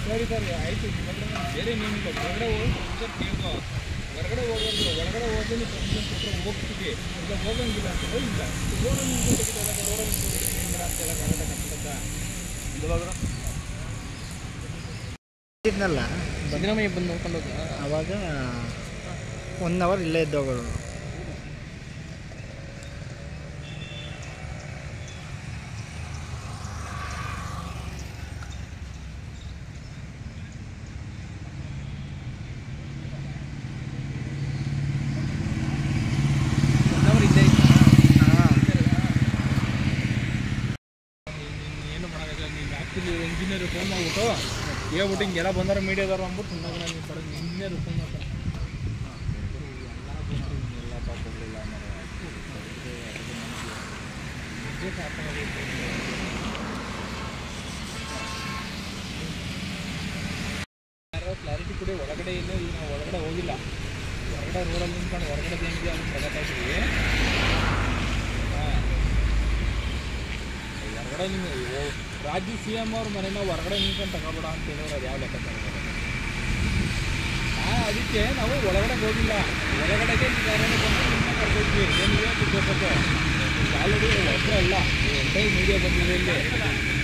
ಸರಿ ಸರಿ ಆಯ್ತು ನಿಮ್ಮ ಹತ್ರ ನಾನು ಬೇರೆ ಏನಿಲ್ಲ ಹೊರಗಡೆ ಹೋಗಿ ಸರ್ ಕೇಳ್ಕೊ ಹೊರಗಡೆ ಹೋಗೋದು ಒಳಗಡೆ ಹೋಗಿ ನೀವು ಪರ್ಮಿಷನ್ ಕೊಟ್ಟರೆ ಹೋಗ್ತೀವಿ ಇಲ್ಲ ಹೋಗಂಗಿಲ್ಲ ಅಂತ ಇಲ್ಲ ರೋಡಲ್ಲಿ ನಿಂತ್ಕೊಂಡಿದ್ದಲ್ಲ ರೋಡಲ್ಲಿ ನಿಂತ್ಕೊಂಡಿದ್ದೀವಿ ಅಂತ ಹೇಳಕ್ ಆಗಲ್ಲ ಕಟ್ಟಡ ಇವಾಗ ಇದ್ನಲ್ಲ ಸಿದ್ದರಾಮಯ್ಯ ಬಂದು ನೋಡ್ಕೊಂಡು ಹೋದ ಆವಾಗ ಒನ್ ಅವರ್ ಇಲ್ಲೇ ಇದ್ದೋಗೋರು ಇದ್ದೇ ಹಾಂ ಏನು ಮಾಡೋಕ್ಕಾಗಲ್ಲ ನೀವು ಆ್ಯಕ್ಚುಲಿ ಇಂಜಿನಿಯರ್ ಫೋನ್ ಮಾಡ್ಬಿಟ್ಟು ಹೇಳ್ಬಿಟ್ಟು ಹಿಂಗೆಲ್ಲ ಬಂದಾರ ಮೀಡಿಯಾದವ್ರು ಅಂದ್ಬಿಟ್ಟು ಸುಮ್ಮನೆ ನೀವು ಕಡೆಗೆ ಇಂಜಿನಿಯರ್ ಫೋನ್ ಮಾಡ್ತಾರೆ ಯಾರೋ ಕ್ಲಾರಿಟಿ ಕೊಡಿ ಒಳಗಡೆ ಏನು ಈಗ ನಾವು ಒಳಗಡೆ ಹೋಗಿಲ್ಲ ಹೊರಗಡೆ ರೋಡಲ್ಲಿ ನಿಂತ್ಕೊಂಡು ಹೊರಗಡೆ ಏನಿದೆ ಅದನ್ನ ತಗೋತಾ ಇದ್ದೀವಿ ಹಾಂ ಹೊರಗಡೆ ನೀವು ಓ- ರಾಜ್ಯ ಸಿ ಎಮ್ ಅವ್ರ ಮನೆನ ಹೊರಗಡೆ ನಿಂತ್ಕೊಂಡು ತಗೋಬೇಡ ಅಂತ ಹೇಳಿದ್ರೆ ಅದು ಯಾವ ಲೆಕ್ಕ ಹಾಂ ಅದಕ್ಕೆ ನಾವು ಒಳಗಡೆ ಹೋಗಿಲ್ಲ ಹೊರಗಡೆಗೆ ಈಗ ಯಾರಾದ್ರೂ ಬಂದು ನಿಮ್ಮನ್ನ ಕರ್ಕೊಳ್ತೀವಿ ಏನಿದೆ ಟಿಕೆಟ್ ಆಲ್ರೆಡಿ ಒಬ್ಬರೇ ಅಲ್ಲ ಎಂಟೈರ್ ಮೀಡಿಯಾ ಬಂದಿದೆ ಇಲ್ಲಿ